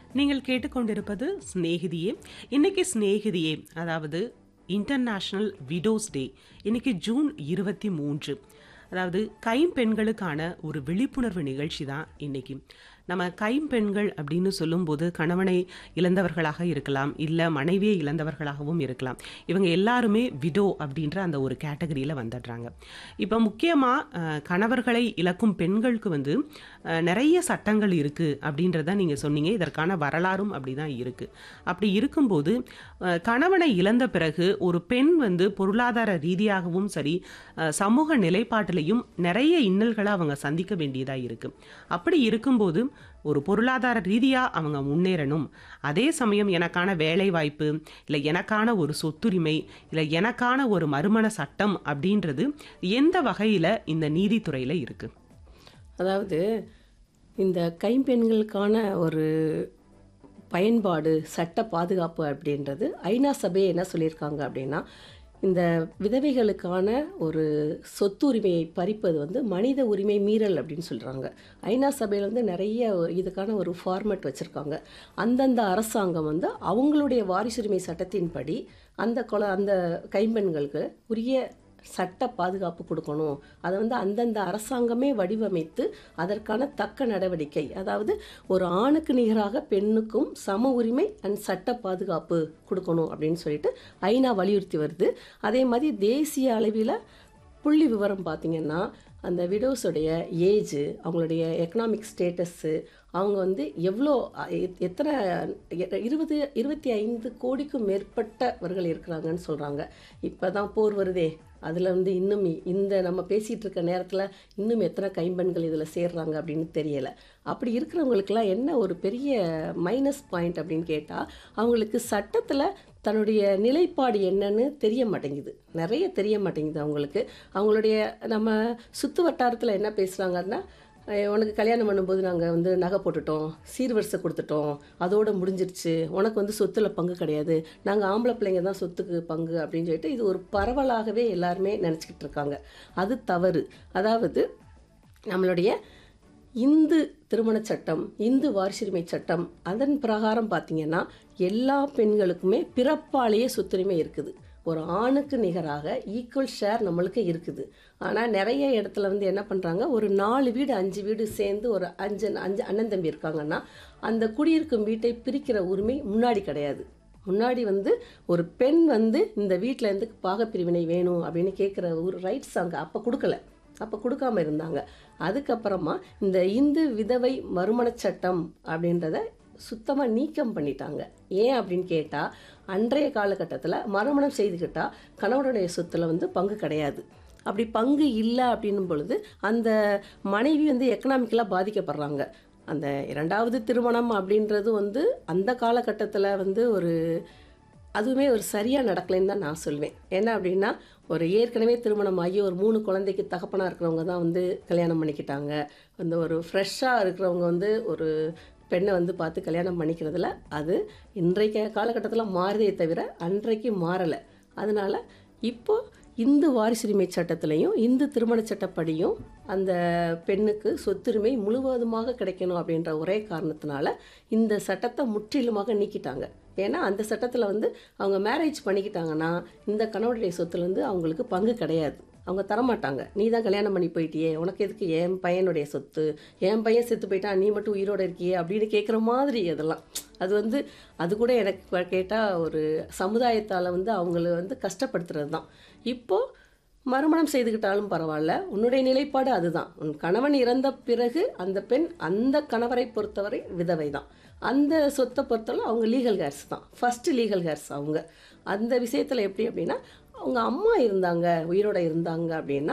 நீங்கள் கேட்டுக்கொண்டிருப்பது சிநேகிதியே இன்னைக்கு சிநேகிதியே அதாவது இன்டர்நேஷ்னல் விடோஸ் டே இன்னைக்கு ஜூன் இருபத்தி மூன்று அதாவது கைம்பெண்களுக்கான ஒரு விழிப்புணர்வு நிகழ்ச்சி தான் இன்னைக்கு நம்ம கைம்பெண்கள் அப்படின்னு சொல்லும்போது கணவனை இழந்தவர்களாக இருக்கலாம் இல்லை மனைவியை இழந்தவர்களாகவும் இருக்கலாம் இவங்க எல்லாருமே விடோ அப்படின்ற அந்த ஒரு கேட்டகரியில் வந்துடுறாங்க இப்போ முக்கியமாக கணவர்களை இழக்கும் பெண்களுக்கு வந்து அஹ், நிறைய சட்டங்கள் இருக்குது அப்படின்றத நீங்கள் சொன்னீங்க இதற்கான வரலாறும் அப்படி தான் இருக்குது அப்படி இருக்கும்போது அஹ், கணவனை இழந்த பிறகு ஒரு பெண் வந்து பொருளாதார ரீதியாகவும் சரி அஹ், சமூக நிலைப்பாட்டிலையும் நிறைய இன்னல்களை அவங்க சந்திக்க வேண்டியதாக இருக்குது அப்படி இருக்கும்போது ஒரு பொருளாதார ரீதியாக அவங்க முன்னேறணும் அதே சமயம் எனக்கான வேலை வாய்ப்பு இல்லை எனக்கான ஒரு சொத்துரிமை இல்லை எனக்கான ஒரு மறுமண சட்டம் அப்படின்றது எந்த வகையில் இந்த நீதித்துறையில் இருக்குது அதாவது இந்த கைம்பெண்களுக்கான ஒரு பயன்பாடு சட்ட பாதுகாப்பு அப்படின்றது ஐநா சபை என்ன சொல்லியிருக்காங்க அப்படின்னா இந்த விதவைகளுக்கான ஒரு சொத்துரிமையை பறிப்பது வந்து மனித உரிமை மீறல் அப்படின்னு சொல்கிறாங்க ஐநா சபையில் வந்து நிறைய இதுக்கான ஒரு ஃபார்மேட் வச்சுருக்காங்க அந்தந்த அரசாங்கம் வந்து அவங்களுடைய வாரிசுரிமை சட்டத்தின்படி அந்த கொலை அந்த கைம்பெண்களுக்கு உரிய சட்ட பாதுகாப்பு கொடுக்கணும் அதை வந்து அந்தந்த அரசாங்கமே வடிவமைத்து அதற்கான தக்க நடவடிக்கை அதாவது ஒரு ஆணுக்கு நிகராக பெண்ணுக்கும் சம உரிமை அண்ட் சட்ட பாதுகாப்பு கொடுக்கணும் அப்படின்னு சொல்லிட்டு ஐநா வலியுறுத்தி வருது அதே மாதிரி தேசிய அளவில் புள்ளி விவரம் பார்த்தீங்கன்னா அந்த விடோஸுடைய ஏஜு அவங்களுடைய எக்கனாமிக் ஸ்டேட்டஸ்ஸு அவங்க வந்து எவ்வளோ அ, எத்- எத்தனை எ- இருபது இருபத்தி ஐந்து கோடிக்கும் மேற்பட்டவர்கள் இருக்கிறாங்கன்னு சொல்கிறாங்க இப்போ தான் போர் வருதே அதில் வந்து இன்னும் இ- இந்த நம்ம பேசிகிட்டு இருக்க நேரத்தில் இன்னும் எத்தனை கைம்பெண்கள் இதில் சேர்றாங்க அப்படின்னு தெரியலை அப்படி இருக்கிறவங்களுக்கெல்லாம் என்ன ஒரு பெரிய மைனஸ் பாயிண்ட் அப்படின்னு கேட்டால் அவங்களுக்கு சட்டத்தில் தன்னுடைய நிலைப்பாடு என்னன்னு தெரிய மாட்டேங்குது நிறைய தெரிய மாட்டேங்குது அவங்களுக்கு அவங்களுடைய நம்ம சுற்று வட்டாரத்தில் என்ன பேசுகிறாங்கன்னா அஹ் உனக்கு கல்யாணம் பண்ணும்போது நாங்கள் வந்து நகை போட்டுட்டோம் சீர்வரிசை கொடுத்துட்டோம் அதோட முடிஞ்சிருச்சு உனக்கு வந்து சொத்துல பங்கு கிடையாது நாங்கள் ஆம்பளை பிள்ளைங்க தான் சொத்துக்கு பங்கு அப்படின்னு சொல்லிட்டு இது ஒரு பரவலாகவே எல்லாருமே நினச்சிக்கிட்டு இருக்காங்க அது தவறு அதாவது நம்மளுடைய இந்து திருமணச் சட்டம் இந்து வாரிசுரிமை சட்டம் அதன் பிரகாரம் பார்த்தீங்கன்னா எல்லா பெண்களுக்குமே பிறப்பாலேயே சொத்துரிமை இருக்குது ஒரு ஆணுக்கு நிகராக ஈக்குவல் ஷேர் நம்மளுக்கு இருக்குது ஆனால் நிறைய இடத்துல வந்து என்ன பண்ணுறாங்க ஒரு நாலு வீடு அஞ்சு வீடு சேர்ந்து ஒரு அஞ்சு அஞ்சு அண்ணன் தம்பி இருக்காங்கன்னா அந்த குடியிருக்கும் வீட்டை பிரிக்கிற உரிமை முன்னாடி கிடையாது முன்னாடி வந்து ஒரு பெண் வந்து இந்த வீட்டில் இருந்து பாகப்பிரிவினை வேணும் அப்படின்னு கேட்குற ஒரு ரைட்ஸ் அங்கே அப்போ கொடுக்கல அப்போ கொடுக்காம இருந்தாங்க அதுக்கப்புறமா இந்த இந்து விதவை மறுமணச் சட்டம் அப்படின்றத சுத்தமாக நீக்கம் பண்ணிட்டாங்க ஏன் அப்படின்னு கேட்டால் அன்றைய காலகட்டத்தில் மறுமணம் செய்துக்கிட்டா கணவனுடைய சொத்துல வந்து பங்கு கிடையாது அப்படி பங்கு இல்லை அப்படின்னும் பொழுது அந்த மனைவி வந்து எக்கனாமிக்கலாக பாதிக்கப்படுறாங்க அந்த இரண்டாவது திருமணம் அப்படின்றது வந்து அந்த காலகட்டத்தில் வந்து ஒரு அதுவுமே ஒரு சரியாக நடக்கலைன்னு தான் நான் சொல்வேன் என்ன அப்படின்னா ஒரு ஏற்கனவே திருமணம் ஆகி ஒரு மூணு குழந்தைக்கு தகப்பனாக இருக்கிறவங்க தான் வந்து கல்யாணம் பண்ணிக்கிட்டாங்க அந்த ஒரு ஃப்ரெஷ்ஷாக இருக்கிறவங்க வந்து ஒரு பெண்ணை வந்து பார்த்து கல்யாணம் பண்ணிக்கிறதுல அது இன்றைக்கு காலகட்டத்தில் மாறுதே தவிர அன்றைக்கு மாறலை அதனால் இப்போ இந்து வாரிசுரிமை சட்டத்திலையும் இந்து திருமண சட்டப்படியும் அந்த பெண்ணுக்கு சொத்துரிமை முழுவதுமாக கிடைக்கணும் அப்படின்ற ஒரே காரணத்தினால இந்த சட்டத்தை முற்றிலுமாக நீக்கிட்டாங்க ஏன்னா அந்த சட்டத்தில் வந்து அவங்க மேரேஜ் பண்ணிக்கிட்டாங்கன்னா இந்த கணவனுடைய சொத்துல வந்து அவங்களுக்கு பங்கு கிடையாது அவங்க தரமாட்டாங்க நீ தான் கல்யாணம் பண்ணி போயிட்டியே உனக்கு எதுக்கு என் பையனுடைய சொத்து என் பையன் செத்து போயிட்டான் நீ மட்டும் உயிரோட இருக்கியே அப்படின்னு கேட்குற மாதிரி அதெல்லாம் அது வந்து அது கூட எனக்கு கேட்டால் ஒரு சமுதாயத்தால் வந்து அவங்கள வந்து கஷ்டப்படுத்துறது தான் இப்போது மறுமணம் செய்துக்கிட்டாலும் பரவாயில்ல உன்னுடைய நிலைப்பாடு அதுதான் உன் கணவன் இறந்த பிறகு அந்த பெண் அந்த கணவரை பொறுத்தவரை விதவை தான் அந்த சொத்தை பொறுத்தவரை அவங்க லீகல் ஹேர்ஸ் தான் ஃபஸ்ட்டு லீகல் ஹேர்ஸ் அவங்க அந்த விஷயத்தில் எப்படி அப்படின்னா அவங்க அம்மா இருந்தாங்க உயிரோட இருந்தாங்க அப்படின்னா